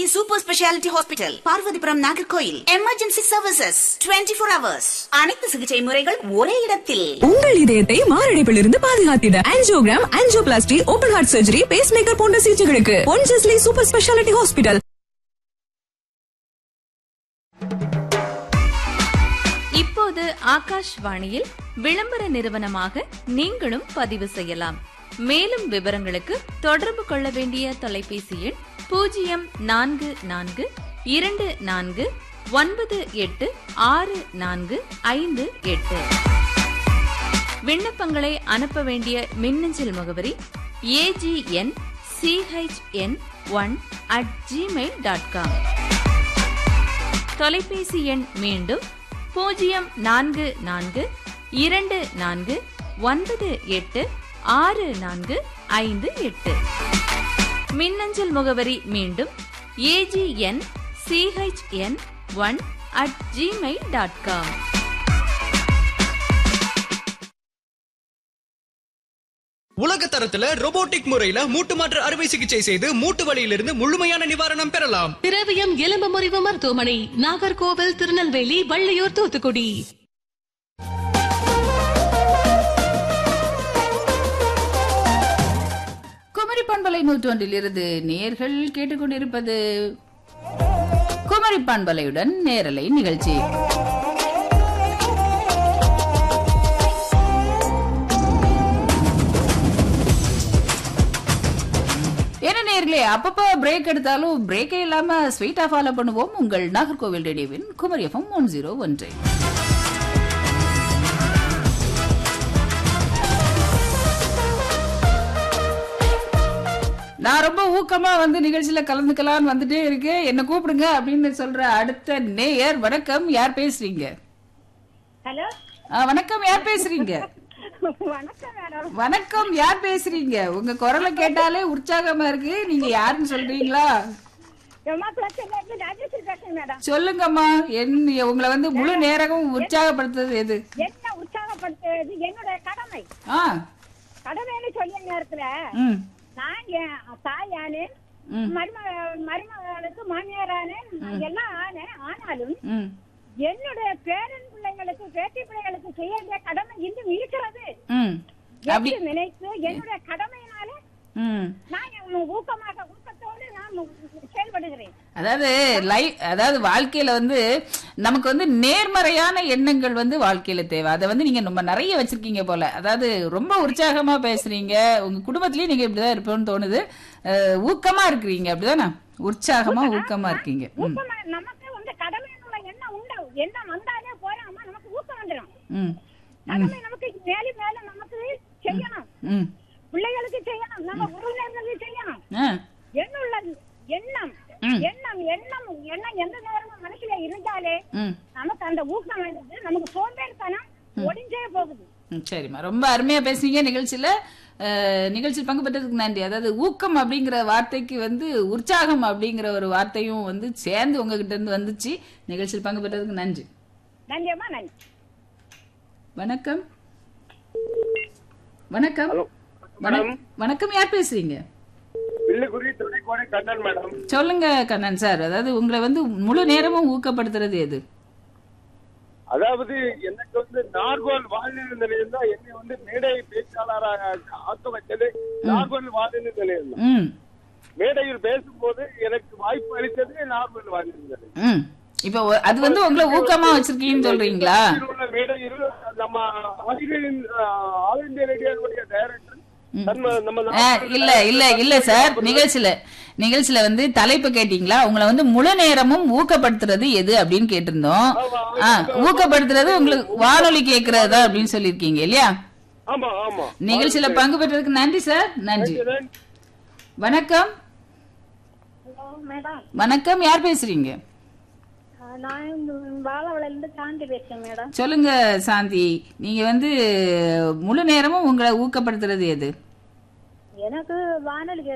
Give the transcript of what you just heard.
Super speciality hospital Parvathipuram Nagercoil emergency services 24 four hours அனைத்து சிகிச்சை முறைகள் ஒரே இடத்தில் உங்கள் இதயத்தை மாரடைப்பிலிருந்து பாதுகாத்திட angiogram angioplasty open heart surgery pacemaker போன்ற சிகிச்சைகளுக்கு பொன்ஜஸ்லி சூப்பர் ஸ்பெஷாலிட்டி ஹாஸ்பிட்டல் இப்போது ஆகாஷ்வாணியில் விளம்பர நிறுவனமாக நீங்களும் பதிவு செய்யலாம் மேலும் விவரங்களுக்கு தொடர்பு கொள்ள வேண்டிய தொலைபேசி எண் பூஜ்ஜியம் நான்கு நான்கு இரண்டு நான்கு ஒன்பது எட்டு ஆறு நான்கு ஐந்து எட்டு விண்ணப்பங்களை அனுப்ப வேண்டிய மின்னஞ்சல் முகவரி A G N C H N one at Gmail dot com தொலைபேசி எண் மீண்டும் பூஜ்ஜியம் நான்கு நான்கு இரண்டு நான்கு ஒன்பது எட்டு ஆறு நான்கு ஐந்து எட்டு மின்னஞ்சல் முகவரி மீண்டும் A G N C H N one at Gmail dot com உலக தரத்துல robotic முறையில மூட்டு மாற்று அறுவை சிகிச்சை செய்து மூட்டு வலியிலிருந்து முழுமையான நிவாரணம் பெறலாம் திரவியம் எலும்பு முறிவு மருத்துவமனை நாகர்கோவில் திருநெல்வேலி வள்ளியூர் தூத்துக்குடி குமரி பண்பலை நூற்றொன்றிலிருந்து நேர்கள் கேட்டுக்கொண்டிருப்பது குமரி பண்பலையுடன் நேரலை நிகழ்ச்சி என்ன நேர்களே அப்பப்போ பிரேக் எடுத்தாலும் பிரேக்கே இல்லாம ஸ்வீட்டா ஃபாலோ பண்ணுவோம் உங்கள் நாகர்கோவில் ரேடியோவின் குமரி எஃப்எம் ஒன் ஜீரோ ஒன்று நான் ரொம்ப ஊக்கமா வந்து நிகழ்ச்சியில கலந்துக்கலாம்னு வந்துட்டே இருக்கேன் என்ன கூப்பிடுங்க அப்படின்னு சொல்ற அடுத்த நேயர் வணக்கம் யார் பேசுறீங்க ஹலோ ஆ, வணக்கம் யார் பேசுறீங்க வணக்கம் மேடம் வணக்கம் யார் பேசுறீங்க உங்க குரலை கேட்டாலே உற்சாகமா இருக்கு நீங்க யாருன்னு சொல்றீங்களா எம்மா பிரச்சனை இருக்கு ராஜேஸ்வரி பேசுறேன் மேடம் சொல்லுங்கம்மா என்ன உங்களை வந்து முழு நேரமும் உற்சாகப்படுத்துறது எது என்ன உற்சாகப்படுத்துறது என்னோட கடமை ஆ கடமைன்னு சொல்லிய நேரத்துல ம் நான் என் தாயானு ம். மரும மருமகளுக்கு மாமியாரானேன் எல்லாம் ஆனேன் ஆனாலும் ம் என்னுடைய பேரன் பிள்ளைங்களுக்கு பேத்தி பிள்ளைங்களுக்கு செய்ய வேண்டிய கடமை இன்னும் இருக்கிறது ம் அப்படி என்று நினைத்து என்னுடைய கடமையினால ம் நான் ஊக்கமாக ஊக்கத்தோடு நான் செயல்படுகிறேன் அதாவது லைஃப் அதாவது வாழ்க்கையில வந்து நமக்கு வந்து நேர்மறையான எண்ணங்கள் வந்து வாழ்க்கையில தேவை அதை வந்து நீங்க ரொம்ப நிறைய வச்சிருக்கீங்க போல அதாவது ரொம்ப உற்சாகமா பேசுறீங்க உங்க குடும்பத்திலயும் நீங்க இப்படிதான் இருப்போம்னு தோணுது அஹ், ஊக்கமா இருக்கிறீங்க அப்படிதானே உற்சாகமா ஊக்கமா இருக்கீங்க ம் ஊக்கமா நமக்கு வந்து கடமையினுள்ள எண்ணம் உண்டு எண்ணம் வந்தாலே போறாம நமக்கு ஊக்கம் வந்துடும் ம் கடமை நமக்கு மேலும் மேலும் நமக்கு செய்யணும் ம் பிள்ளைகளுக்கு செய்யணும் நம்ம உறவினர்களுக்கு செய்யணும் ஆ என்னுள்ள எண்ணம் ம். எண்ணம் எண்ணம் எண்ணம் எந்த நேரமும் மனசுல இருந்தாலே ம் நமக்கு அந்த ஊக்கம் வந்து நமக்கு சோம்பேறித்தனம் ஒடிஞ்சே போகுது ம், சரிம்மா ரொம்ப அருமையா பேசுனீங்க நிகழ்ச்சியில அஹ், நிகழ்ச்சியில் பங்கு பெற்றதுக்கு நன்றி அதாவது ஊக்கம் அப்படிங்கிற வார்த்தைக்கு வந்து உற்சாகம் அப்படிங்கிற ஒரு வார்த்தையும் வந்து சேர்ந்து உங்ககிட்ட இருந்து வந்துச்சு நிகழ்ச்சியில் பங்கு பெற்றதுக்கு நன்றி நன்றியம்மா நன்றி வணக்கம் வணக்கம் வணக்- வணக்கம் யார் பேசுறீங்க வில்லுக்குறி துணைக்கோடை கண்ணன் மேடம் சொல்லுங்க கண்ணன் சார் அதாவது உங்களை வந்து முழு நேரமும் ஊக்கப்படுத்துறது எது அதாவது எனக்கு வந்து நார்மல் வாழ்நிலை நிலையம் தான் என்னை வந்து மேடை பேச்சாளராக ஆக்க வச்சது நார்மல் வாழ்நிலை நிலையம் தான் ம் மேடையில் பேசும்போது எனக்கு வாய்ப்பு அளித்தது நார்மல் வாழ்நிலை நிலையம் ம் இப்போ ஒ- அது வந்து உங்களை ஊக்கமா வச்சிருக்கீங்கன்னு சொல்றீங்களா இதில் உள்ள மேடையில் நம்ம ஆதிரியின் ஆல் இந்தியா ரேடியோனுடைய டைரக்டர் நம்ம நம்ம ஆ, இல்ல இல்ல இல்ல சார் நிகழ்ச்சியில நிகழ்ச்சியில வந்து தலைப்பு கேட்டீங்களா உங்களை வந்து முழு நேரமும் ஊக்கப்படுத்துறது எது அப்படின்னு கேட்டிருந்தோம் ஆ, ஊக்கப்படுத்துறது உங்களுக்கு வானொலி கேட்கறதா அப்படின்னு சொல்லியிருக்கீங்க இல்லையா ஆமா ஆமா நிகழ்ச்சியில பங்கு பெற்றதுக்கு நன்றி சார் நன்றி வணக்கம் ஹலோ மேடம் வணக்கம் யார் பேசுறீங்க நான் வாழவளையில இருந்து சாந்தி பேசுறேன் மேடம் சொல்லுங்க சாந்தி நீங்க வந்து முழு நேரமும் உங்களை ஊக்கப்படுத்துறது எது எனக்கு வானொலி